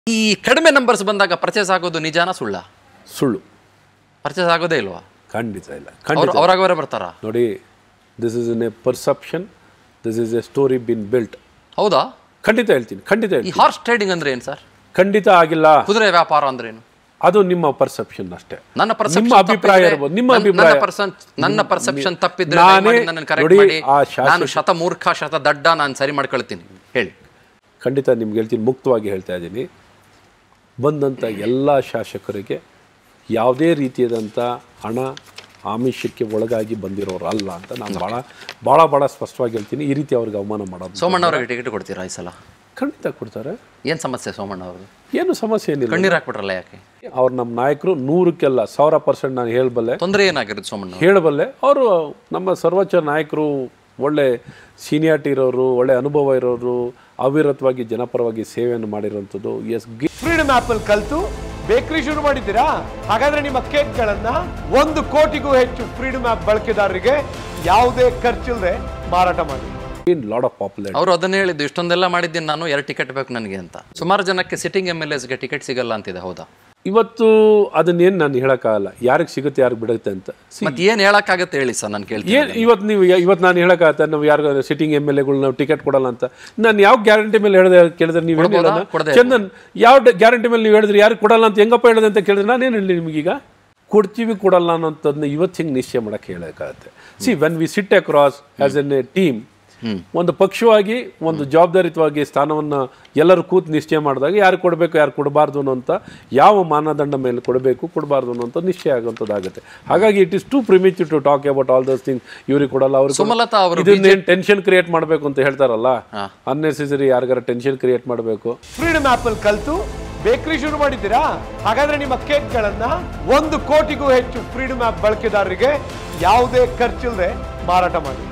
ಈ ಕಡಿಮೆ ನಂಬರ್ಸ್ ಬಂದಾಗ ಪರ್ಚೇಸ್ ಆಗೋದು ನಿಜಾನ ಸುಳ್ಳ ಸುಳ್ಳು ಪರ್ಚೇಸ್ ಆಗೋದೇ ಇಲ್ವಾ ಖಂಡಿತ ಇಲ್ಲ ಅವ್ರು ಖಂಡಿತ ಅವ್ರಾಗವರೇ ಬರ್ತಾರಾ ನೋಡಿ this is in a perception this is a story been built ಹೌದಾ ಖಂಡಿತ ಹೇಳ್ತೀನಿ ಖಂಡಿತ ಈ ಹೇಳ್ತೀನಿ ಹಾರ್ಸ್ ಟ್ರೇಡಿಂಗ್ ಅಂದ್ರೆ ಏನು ಸರ್ ಖಂಡಿತ ಆಗಿಲ್ಲ ಕುದುರೆ ವ್ಯಾಪಾರ ಅಂದ್ರೆ ಏನು ಅದು ನಿಮ್ಮ ಪರ್ಸೆಪ್ಷನ್ ಅಷ್ಟೇ ನನ್ನ perception ನಿಮ್ಮ ಅಭಿಪ್ರಾಯ ತಪ್ಪಿದ್ರೆ- ಇರ್ಬೋದು ನಿಮ್ಮ ನನ್ನ- ಅಭಿಪ್ರಾಯ ನನ್ನ percent- ನನ್ನ ಪರ್ಸೆಪ್ಷನ್ ತಪ್ಪಿದ್ರೆ ನಾನೇ- ದಯಮಾಡಿ ನನ್ನನ್ನು ಕರೆಕ್ಟ್ ನೋಡಿ, ಮಾಡಿ ಆ ಶಾಸಕ- ನಾನು ಶತ ಮೂರ್ಖ ಶತ ದಡ್ಡ ನಾನು ಸರಿ ಮಾಡ್ಕೊಳ್ತೀನಿ ಹೇಳಿ ಖಂಡಿತ ನಿಮ್ಗೆ ಹೇಳ್ತೀನಿ ಮುಕ್ತವಾಗಿ ಹೇಳ್ತಾ ಇದ್ದೀನಿ ಬಂದಂಥ ಎಲ್ಲ ಶಾಸಕರಿಗೆ ಯಾವುದೇ ರೀತಿಯಾದಂಥ ಹಣ ಆಮಿಷಕ್ಕೆ ಒಳಗಾಗಿ ಬಂದಿರೋರು ಅಲ್ಲ ಅಂತ ನಾನು ಭಾಳ ಭಾಳ ಭಾಳ ಸ್ಪಷ್ಟವಾಗಿ ಹೇಳ್ತೀನಿ ಈ ರೀತಿ ಅವ್ರಿಗೆ ಅವಮಾನ ಮಾಡೋದು ಸೋಮಣ್ಣ ಅವ್ರಿಗೆ ಟಿಕೆಟ್ ಕೊಡ್ತೀರಾ ಈ ಸಲ ಖಂಡಿತ ಕೊಡ್ತಾರೆ ಏನ್ ಸಮಸ್ಯೆ ಸೋಮಣ್ಣ ಅವ್ರದ್ದು ಏನು ಸಮಸ್ಯೆ ಏನಿಲ್ಲ ಕಣ್ಣೀರ್ ಹಾಕ್ಬಿಟ್ರಲ್ಲ ಯಾಕೆ ಅವ್ರು ನಮ್ಮ ನಾಯಕರು ನೂರಕ್ಕೆಲ್ಲ ಸಾವಿರ ಪರ್ಸೆಂಟ್ ನಾನು ಹೇಳಬಲ್ಲೆ ತೊಂದರೆ ಏನಾಗಿರೋದು ಸೋಮಣ್ಣ ಅವ್ರು? ಹೇಳಬಲ್ಲೆ ಅವರು ನಮ್ಮ ಸರ್ವೋಚ್ಚ ನಾಯಕರು ಒಳ್ಳೆ ಸೀನಿಯಾರಿಟಿ ಇರೋರು ಒಳ್ಳೆ ಅನುಭವ ಇರೋರು ಅವಿರತವಾಗಿ ಜನಪರವಾಗಿ ಸೇವೆಯನ್ನು ಮಾಡಿರೋಂಥದ್ದು ಎಸ್ ಗಿ ಫ್ರೀಡಮ್ ಆಪ್ ಅಲ್ಲಿ ಕಲ್ತು ಬೇಕರಿ ಶುರು ಮಾಡಿದ್ದೀರಾ ಹಾಗಾದ್ರೆ ನಿಮ್ಮ ಕೇಕ್ಗಳನ್ನ ಒಂದು ಕೋಟಿಗೂ ಹೆಚ್ಚು ಫ್ರೀಡಮ್ ಆಪ್ ಬಳಕೆದಾರರಿಗೆ ಯಾವುದೇ ಖರ್ಚಿಲ್ಲದೆ ಮಾರಾಟ ಮಾಡಿ ಇನ್ ಲಾಡ್ ಆಫ್ ಪಾಪ್ಯುಲರ್ ಅವರು ಅದನ್ನ ಹೇಳಿದ್ದು ಇಷ್ಟೊಂದೆಲ್ಲ ಮಾಡಿದ್ದೀನಿ ನಾನು ಎರಡು ಟಿಕೆಟ್ ಬೇಕು ನನಗೆ ಅಂತ ಸುಮಾರು ಜನಕ್ಕೆ ಸಿಟ್ಟಿಂಗ್ ಎಮ್ ಎಲ್ ಎಸ್ಗೆ ಟಿಕೆಟ್ ಸಿಗಲ್ಲ ಅಂತಿದೆ ಹೌದಾ ಇವತ್ತು ಅದನ್ನೇನು ನಾನು ಹೇಳೋಕ್ಕಾಗಲ್ಲ ಯಾರಿಗೆ ಸಿಗುತ್ತೆ ಯಾರಿಗೆ ಬಿಡುತ್ತೆ ಅಂತ ಮತ್ತೆ ಏನ್ ಹೇಳಕ್ಕಾಗತ್ತೆ ಹೇಳಿ ಸರ್ ನಾನು ಕೇಳ್ತೀನಿ ಏನು ಇವತ್ತು ನೀವು ಇವತ್ತು ನಾನು ಹೇಳೋಕ್ಕಾಗತ್ತೆ ನಾವು ಯಾರಿಗ ಸಿಟ್ಟಿಂಗ್ ಎಮ್ ಎಲ್ ಎಗಳು ನಾವು ಟಿಕೆಟ್ ಕೊಡಲ್ಲ ಅಂತ ನಾನು ಯಾವ ಗ್ಯಾರಂಟಿ ಮೇಲೆ ಹೇಳಿದೆ ಕೇಳಿದ್ರೆ ನೀವು ಏನು ಕೊಡ್ಬೋದಾ? ಹೇಳೋಣ ಕೊಡದೆ ಚಂದನ್ ಯಾವ ಗ್ಯಾರಂಟಿ ಮೇಲೆ ನೀವು ಹೇಳಿದ್ರೆ ಯಾರು ಕೊಡಲ್ಲ ಅಂತ ಹೆಂಗಪ್ಪ ಹೇಳಿದೆ ಅಂತ ಕೇಳಿದ್ರೆ ನಾನೇನು ಹೇಳಿ ನಿಮಗೀಗ ಕೊಡ್ತೀವಿ ಕೊಡಲ್ಲ ಅನ್ನೋಂಥದ್ದನ್ನ ಇವತ್ತು ಹಿಂಗೆ ನಿಶ್ಚಯ ಮಾಡೋಕ್ಕೆ ಹೇಳೋಕ್ಕಾಗತ್ತೆ see when we sit across as an a team ಒಂದು ಪಕ್ಷವಾಗಿ ಒಂದು ಜವಾಬ್ದಾರಿತವಾಗಿ ಸ್ಥಾನವನ್ನು ಎಲ್ಲರೂ ಕೂತು ನಿಶ್ಚಯ ಮಾಡಿದಾಗ ಯಾರು ಕೊಡಬೇಕು ಯಾರು ಕೊಡಬಾರ್ದು ಅನ್ನೋಂಥ ಯಾವ ಮಾನದಂಡ ಮೇಲೆ ಕೊಡಬೇಕು ಕೊಡಬಾರ್ದು ಅನ್ನೋಂಥ ನಿಶ್ಚಯ ಆಗುವಂಥದ್ದಾಗುತ್ತೆ ಹಾಗಾಗಿ it is too premature to talk about all those thing ಇವ್ರಿಗೆ ಕೊಡಲ್ಲ ಅವ್ರಿಗೆ ಸುಮಲತಾ ಅವರು ಇದನ್ನೇನು ಟೆನ್ಷನ್ ಕ್ರಿಯೇಟ್ ಮಾಡಬೇಕು ಅಂತ ಹೇಳ್ತಾರಲ್ಲ ಅನ್ನೆಸೆಸರಿ ಯಾರಿಗಾರ ಟೆನ್ಷನ್ ಕ್ರಿಯೇಟ್ ಮಾಡಬೇಕು ಫ್ರೀಡಮ್ ಆಪ್ ಅಲ್ಲಿ ಕಲ್ತು ಬೇಕರಿ ಶುರು ಮಾಡಿದ್ದೀರಾ ಹಾಗಾದ್ರೆ ನಿಮ್ಮ ಕೇಕ್ಗಳನ್ನ ಒಂದು ಕೋಟಿಗೂ ಹೆಚ್ಚು ಫ್ರೀಡಮ್ ಆಪ್ ಬಳಕೆದಾರರಿಗೆ ಯಾವುದೇ ಖರ್ಚಿಲ್ಲದೆ ಮಾರಾಟ ಮಾಡಿ